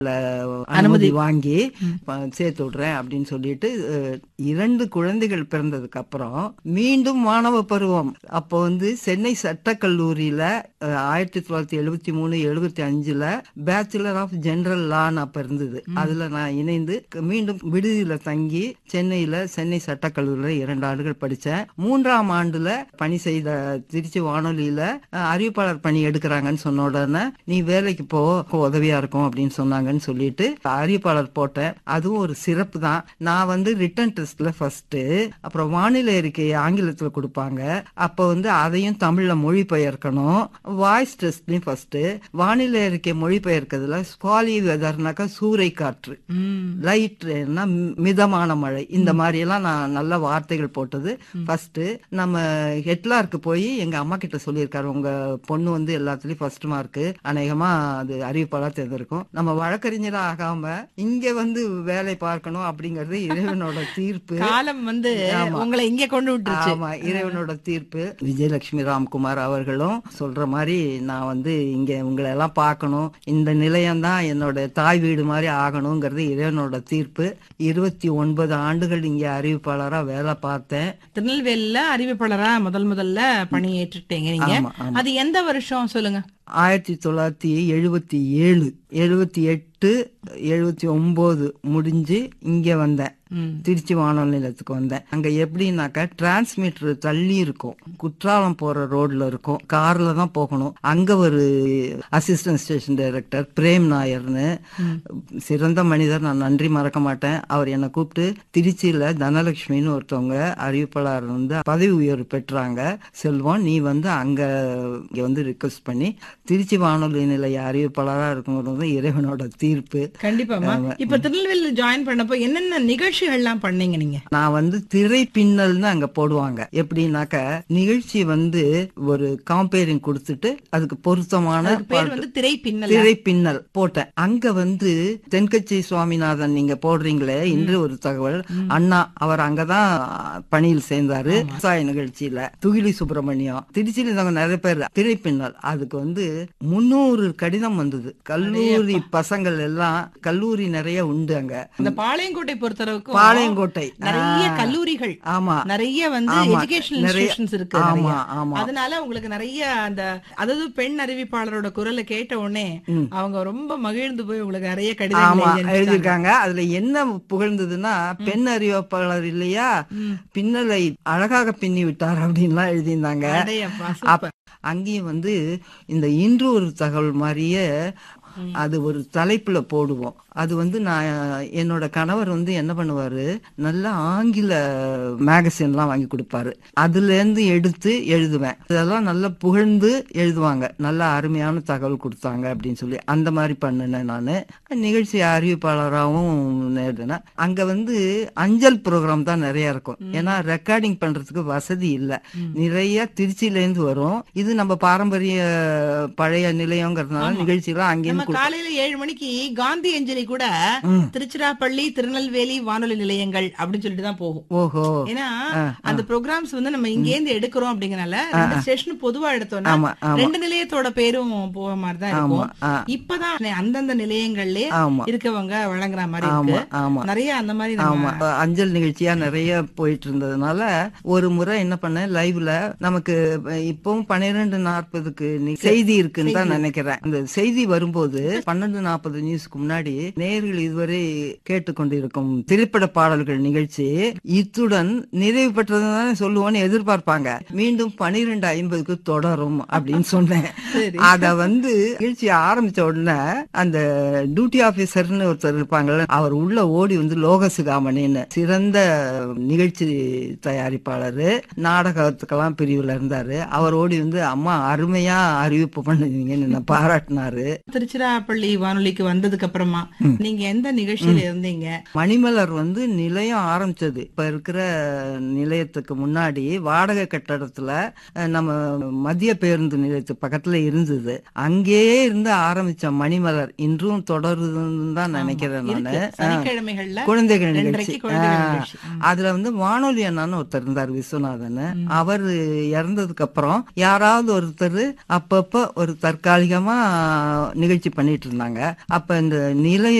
அனுமதி வாங்கி ப- சேர்த்து விடுறேன் அப்படின்னு சொல்லிட்டு அஹ், இரண்டு குழந்தைகள் பிறந்ததுக்கு அப்புறம் மீண்டும் மாணவ பருவம் அப்போ வந்து சென்னை சட்டக்கல்லூரியில அஹ், ஆயிரத்தி தொள்ளாயிரத்தி எழுபத்தி மூணு எழுபத்தி அஞ்சுல பேச்சுலர் ஆஃப் ஜெனரல் லான்னு அப்ப இருந்தது அதுல நான் இணைந்து க- மீண்டும் விடுதியில தங்கி சென்னையில சென்னை சட்டக்கல்லூரியில இரண்டு ஆண்டுகள் படிச்சேன் மூன்றாம் ஆண்டுல பணி செய்த திருச்சி வானொலியில அஹ், அறிவிப்பாளர் பணி எடுக்கிறாங்கன்னு சொன்ன உடனே நீ வேலைக்கு போ உதவியா இருக்கும் அப்படின்னு சொன்னாங்கன்னு சொல்லிட்டு அறிவிப்பாளர் போட்டேன் அதுவும் ஒரு சிறப்பு தான் நான் வந்து ரிட்டன் டெஸ்ட்ல ஃபர்ஸ்ட் அப்புறம் வானிலை அறிக்கை ஆங்கிலத்துல கொடுப்பாங்க அப்ப வந்து அதையும் தமிழ்ல மொழிபெயர்க்கணும் வாய்ஸ் டெஸ்ட்லயும் ஃபர்ஸ்ட் வானிலை அறிக்கை மொழிபெயர்க்கிறதுல ஸ்குவாலி வெதர்னாக்கா சூறை காற்று ம். லைட்னா மிதமான மழை இந்த மாதிரி எல்லாம் நான் நல்ல வார்த்தைகள் போட்டது ஃபர்ஸ்ட் நம்ம ஹெட்லாருக்கு போய் எங்க அம்மா கிட்ட சொல்லியிருக்காரு உங்க பொண்ணு வந்து எல்லாத்துலயும் ஃபர்ஸ்ட் மார்க் அநேகமா அது அறிவிப்பாளா தேர்ந்தெடுக்கும் நம்ம வழக்கறிஞரா ஆகாம இங்க வந்து வேலை பார்க்கணும் அப்படிங்கறது இறைவனோட தீர்ப்பு காலம் வந்து ஆமா. உங்களை இங்க கொண்டு விட்டுருச்சு ஆமா இறைவனோட தீர்ப்பு விஜயலட்சுமி ராம்குமார் அவர்களும் சொல்ற மாதிரி நான் வந்து இங்க உங்களை எல்லாம் பார்க்கணும் இந்த நிலையம் தான் என்னோட தாய் வீடு மாதிரி ஆகணுங்கிறது இறைவனோட தீர்ப்பு இருபத்தி ஒன்பது ஆண்டுகள் இங்க அறிவிப்பாளரா வேலை பார்த்தேன் திருநெல்வேலியில அறிவிப்பாளரா முதல் முதல்ல பணியேற்றுட்டீங்க நீங்க ஆமா, ஆமா. அது எந்த வருஷம் சொல்லுங்க ஆயிரத்தி தொள்ளாயிரத்தி எழுபத்தி ஏழு எழுபத்தி எட்டு எழுபத்தி ஒன்பது முடிஞ்சு இங்க வந்தேன் ம். திருச்சி வானொலி நிலையத்துக்கு வந்தேன் அங்க எப்படின்னாக்கா டிரான்ஸ்மிட்டர் தள்ளி இருக்கும் குற்றாலம் போற ரோட்ல இருக்கும் கார்ல தான் போகணும் அங்க ஒரு அசிஸ்டன்ட் ஸ்டேஷன் டைரக்டர் பிரேம் நாயர்னு சிறந்த மனிதர் நான் நன்றி மறக்க மாட்டேன் அவர் என்னை கூப்பிட்டு திருச்சியில தனலட்சுமின்னு ஒருத்தவங்க அறிவிப்பாளர் வந்து பதவி உயர்வு பெற்றாங்க செல்வம் நீ வந்து அங்க இங்க வந்து ரிக்வெஸ்ட் பண்ணி திருச்சி வானொலி நிலைய அறிவிப்பாளரா இருக்கணுங்கிறது இறைவனோட தீர்ப்பு கண்டிப்பாமா இப்ப திருநெல்வேலியில ஜாயின் பண்ணப்போ என்னென்ன நிகழ்ச்சிகள்லாம் பண்ணீங்க நீங்க நான் வந்து திரை பின்னல்னு அங்க போடுவாங்க எப்படின்னாக்க நிகழ்ச்சி வந்து ஒரு காம்பேரிங் கொடுத்துட்டு அதுக்கு பொருத்தமான அதுக்கு பேர் வந்து திரை பின்னல் திரை பின்னல் போட்டேன் அங்க வந்து தென்கட்சி சுவாமிநாதன் நீங்க போடுறீங்களே இன்று ஒரு தகவல் அண்ணா அவர் அங்கதான் பணியில் சேர்ந்தாரு விவசாய நிகழ்ச்சியில துகிலி சுப்பிரமணியம் திருச்சியில இருந்தவங்க நிறைய பேர் திரை பின்னல் அதுக்கு வந்து முன்னூறு கடிதம் வந்தது கல்லூரி பசங்கள் எல்லாம் கல்லூரி நிறைய உண்டு அங்க இந்த பாளையங்கோட்டை பொறுத்தளவுக்கு பாளையங்கோட்டை நிறைய ஆ. கல்லூரிகள் ஆமா நிறைய வந்து ஆமா. எஜுகேஷனல் நிறைய- இன்ஸ்டிடியூஷன்ஸ் இருக்கு ஆமா, நிறைய. ஆமா. அதனால உங்களுக்கு நிறைய அந்த அதாவது பெண் அறிவிப்பாளரோட குரலை கேட்ட உடனே அவங்க ரொம்ப மகிழ்ந்து போய் உங்களுக்கு நிறைய ஆமா கடிதங்கள் எழுதி அனுப்பிச்சிட்டாங்க. எழுதியிருக்காங்க அதுல என்ன புகழ்ந்ததுன்னா பெண் அறிவிப்பாளர் இல்லையா பின்னலை அழகாக பின்னி விட்டார் அப்படின்லாம் எழுதியிருந்தாங்க அடேயப்பா, அப்ப சூப்பர். அங்கேயும் வந்து இந்த இன்று ஒரு தகவல் மாதிரியே அது ஒரு தலைப்புல போடுவோம் அது வந்து நான் என்னோட கணவர் வந்து என்ன பண்ணுவாரு நல்ல ஆங்கில மேகசின்லாம் வாங்கி கொடுப்பாரு அதுல இருந்து எடுத்து எழுதுவேன் இதெல்லாம் நல்லா புகழ்ந்து எழுதுவாங்க நல்ல அருமையான தகவல் கொடுத்தாங்க அப்படின்னு சொல்லி அந்த மாதிரி பண்ணினேன் நான் நிகழ்ச்சி அறிவிப்பாளராகவும் எழுதினேன் அங்க வந்து அஞ்சல் ப்ரோக்ராம் தான் நிறைய இருக்கும் ஏன்னா ரெக்கார்டிங் பண்றதுக்கு வசதி இல்ல நிறைய திருச்சியில இருந்து வரும் இது நம்ம பாரம்பரிய பழைய நிலையங்கிறதுனால நிகழ்ச்சியெல்லாம் நம்ம அங்கேயும் கொடு- காலையில ஏழு மணிக்கு காந்தி அஞ்சலி கூட ம். திருச்சிராப்பள்ளி திருநெல்வேலி வானொலி நிலையங்கள் அப்படின்னு சொல்லிட்டு தான் போகும் ஓஹோ ஏன்னா அந்த ப்ரோக்ராம்ஸ் வந்து நம்ம இங்க இருந்து எடுக்கிறோம் அப்படிங்கறனால ரெண்டு ஸ்டேஷன் பொதுவா எடுத்தோம்னா ஆமா, ஆமா. ரெண்டு நிலையத்தோட பேரும் போக மாதிரி தான் இருக்கும் ஆ. இப்பதான் அந்தந்த நிலையங்கள்லயே ஆமா இருக்கவங்க வழங்குற மாதிரி ஆமா இருக்கு ஆமா நிறைய அந்த மாதிரி நம்ம ஆமா அஞ்சல் நிகழ்ச்சியா நிறைய போயிட்டு இருந்ததுனால ஒரு முறை என்ன பண்ணேன் லைவ்ல நமக்கு இப்பவும் பன்னிரெண்டு நாற்பதுக்கு செய்தி இருக்குன்னு தான் நினைக்கிறேன் அந்த செய்தி வரும்போது பன்னெண்டு நாற்பது நியூஸ்க்கு முன்னாடி நேர்கள் இதுவரை கேட்டுக்கொண்டிருக்கும் திரைப்பட பாடல்கள் நிகழ்ச்சி இத்துடன் நிறைவு பெற்றதுன்னு சொல்லுவோம்னு எதிர்பார்ப்பாங்க மீண்டும் பன்னிரெண்டு ஐம்பதுக்கு தொடரும் அப்படின்னு சொன்னேன் சரி. அத வந்து நிகழ்ச்சி ஆரம்பிச்ச உடனே அந்த டியூட்டி ஆபீசர்னு ஒருத்தர் இருப்பாங்கல்ல அவர் உள்ள ஓடி வந்து லோகசுகாமணின்னு சிறந்த நிகழ்ச்சி தயாரிப்பாளர் நாடகத்துக்கெல்லாம் பிரிவுல இருந்தாரு அவர் ஓடி வந்து அம்மா அருமையா அறிவிப்பு பண்ணுவீங்கன்னு என்ன பாராட்டினாரு திருச்சிராப்பள்ளி வானொலிக்கு வந்ததுக்கு அப்புறமா நீங்க எந்த நிகழ்ச்சியில இருந்தீங்க மணிமலர் வந்து நிலையம் ஆரம்பிச்சது இப்ப இருக்கிற நிலையத்துக்கு முன்னாடி வாடகை கட்டடத்துல அஹ், நம்ம மத்திய பேருந்து நிலையத்து பக்கத்துல இருந்தது அங்கேயே இருந்து ஆரம்பிச்ச மணிமலர் இன்றும் தொடருதுன்னு தான் நினைக்கிறேன் நானு இருக்கு. சனிக்கிழமைகள்ல குழந்தைகள் நிகழ்ச்சி ரெண்டரைக்கு குழந்தைகள் ஆ. நிகழ்ச்சி. ம். அதுல வந்து வானொலி அண்ணான்னு ஒருத்தர் இருந்தார் விஸ்வநாதன் அவர் இறந்ததுக்கு அப்புறம் யாராவது ஒருத்தர் அப்பப்ப ஒரு தற்காலிகமா நிகழ்ச்சி பண்ணிட்டு இருந்தாங்க அப்ப இந்த நிலை